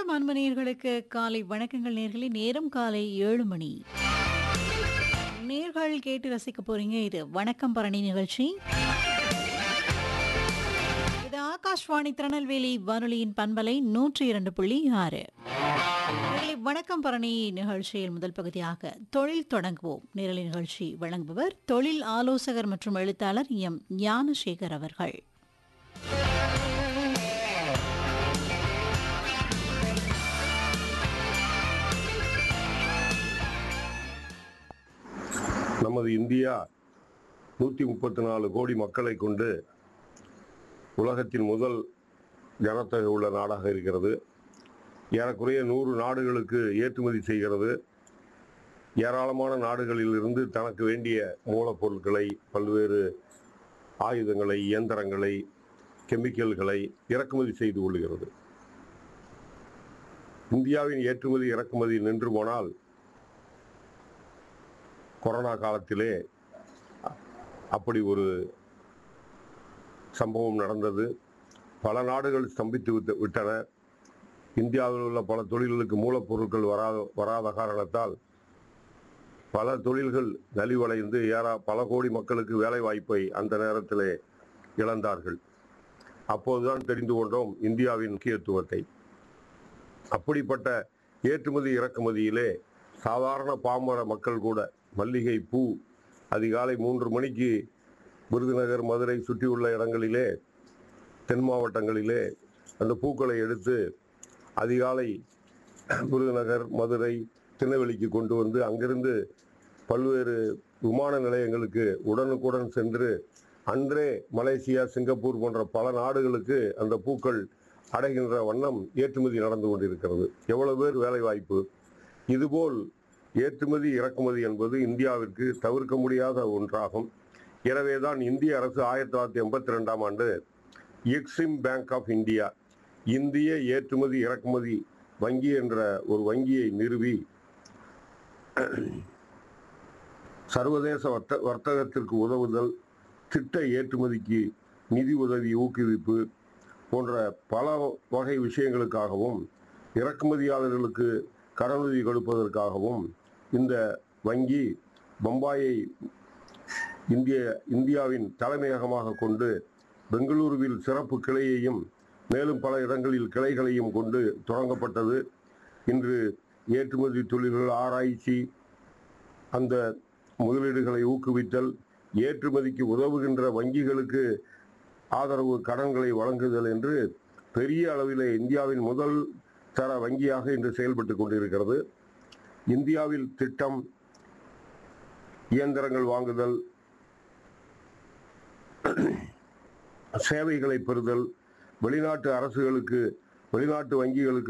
மீண்டும் அன்பு நேயர்களுக்கு காலை வணக்கங்கள் நேர்களே நேரம் காலை ஏழு மணி நேர்கள் கேட்டு ரசிக்க போறீங்க இது வணக்கம் பரணி நிகழ்ச்சி இது ஆகாஷ்வாணி திருநெல்வேலி வானொலியின் பண்பலை நூற்றி இரண்டு புள்ளி ஆறு நேயர்களே, வணக்கம் பரணி நிகழ்ச்சியில் முதல் பகுதியாக தொழில் தொடங்குவோம் நேரலை நிகழ்ச்சி வழங்குபவர் தொழில் ஆலோசகர் மற்றும் எழுத்தாளர் எம் ஞானசேகர் அவர்கள் நமது இந்தியா நூற்றி முப்பத்தி நாலு கோடி மக்களை கொண்டு உலகத்தின் முதல் ஜனத்தொகை உள்ள நாடாக இருக்கிறது ஏறக்குறைய நூறு நாடுகளுக்கு ஏற்றுமதி செய்கிறது ஏராளமான நாடுகளில் இருந்து தனக்கு வேண்டிய மூலப்பொருட்களை பல்வேறு ஆயுதங்களை இயந்திரங்களை கெமிக்கல்களை இறக்குமதி செய்து கொள்கிறது இந்தியாவின் ஏற்றுமதி இறக்குமதி நின்று போனால் கொரோனா காலத்திலே அப்படி ஒரு சம்பவம் நடந்தது பல நாடுகள் ஸ்தம்பித்து விட்டு விட்டன இந்தியாவில் உள்ள பல தொழில்களுக்கு மூலப்பொருட்கள் வராத வராத காரணத்தால் பல தொழில்கள் நலிவடைந்து ஏறா பல கோடி மக்களுக்கு வேலை வாய்ப்பை அந்த நேரத்திலே இழந்தார்கள் அப்போதுதான் தெரிந்து கொண்டோம் இந்தியாவின் முக்கியத்துவத்தை அப்படிப்பட்ட ஏற்றுமதி இறக்குமதியிலே சாதாரண பாமர மக்கள் கூட மல்லிகை பூ அதிகாலை மூன்று மணிக்கு விருதுநகர் மதுரை சுற்றியுள்ள இடங்களிலே தென் மாவட்டங்களிலே அந்த பூக்களை எடுத்து அதிகாலை விருதுநகர் மதுரை திருநெல்வேலிக்கு கொண்டு வந்து அங்கிருந்து பல்வேறு விமான நிலையங்களுக்கு உடனுக்குடன் சென்று அன்றே மலேசியா சிங்கப்பூர் போன்ற பல நாடுகளுக்கு அந்த பூக்கள் அடைகின்ற வண்ணம் ஏற்றுமதி நடந்து கொண்டிருக்கிறது எவ்வளவு பேர் வேலை வாய்ப்பு இதுபோல் ஏற்றுமதி இறக்குமதி என்பது இந்தியாவிற்கு தவிர்க்க முடியாத ஒன்றாகும் எனவேதான் இந்திய அரசு ஆயிரத்தி தொள்ளாயிரத்தி எண்பத்தி ரெண்டாம் ஆண்டு எக்ஸிம் பேங்க் ஆஃப் இந்தியா இந்திய ஏற்றுமதி இறக்குமதி வங்கி என்ற ஒரு வங்கியை நிறுவி சர்வதேச வர்த்த வர்த்தகத்திற்கு உதவுதல் திட்ட ஏற்றுமதிக்கு நிதி உதவி ஊக்குவிப்பு போன்ற பல வகை விஷயங்களுக்காகவும் இறக்குமதியாளர்களுக்கு கடனுதவி கொடுப்பதற்காகவும் இந்த வங்கி பம்பாயை இந்திய இந்தியாவின் தலைமையகமாக கொண்டு பெங்களூருவில் சிறப்பு கிளையையும் மேலும் பல இடங்களில் கிளைகளையும் கொண்டு தொடங்கப்பட்டது இன்று ஏற்றுமதி தொழில்கள் ஆராய்ச்சி அந்த முதலீடுகளை ஊக்குவித்தல் ஏற்றுமதிக்கு உதவுகின்ற வங்கிகளுக்கு ஆதரவு கடன்களை வழங்குதல் என்று பெரிய அளவிலே இந்தியாவின் முதல் தர வங்கியாக இன்று செயல்பட்டு கொண்டிருக்கிறது இந்தியாவில் திட்டம் இயந்திரங்கள் வாங்குதல் சேவைகளை பெறுதல் வெளிநாட்டு அரசுகளுக்கு வெளிநாட்டு வங்கிகளுக்கு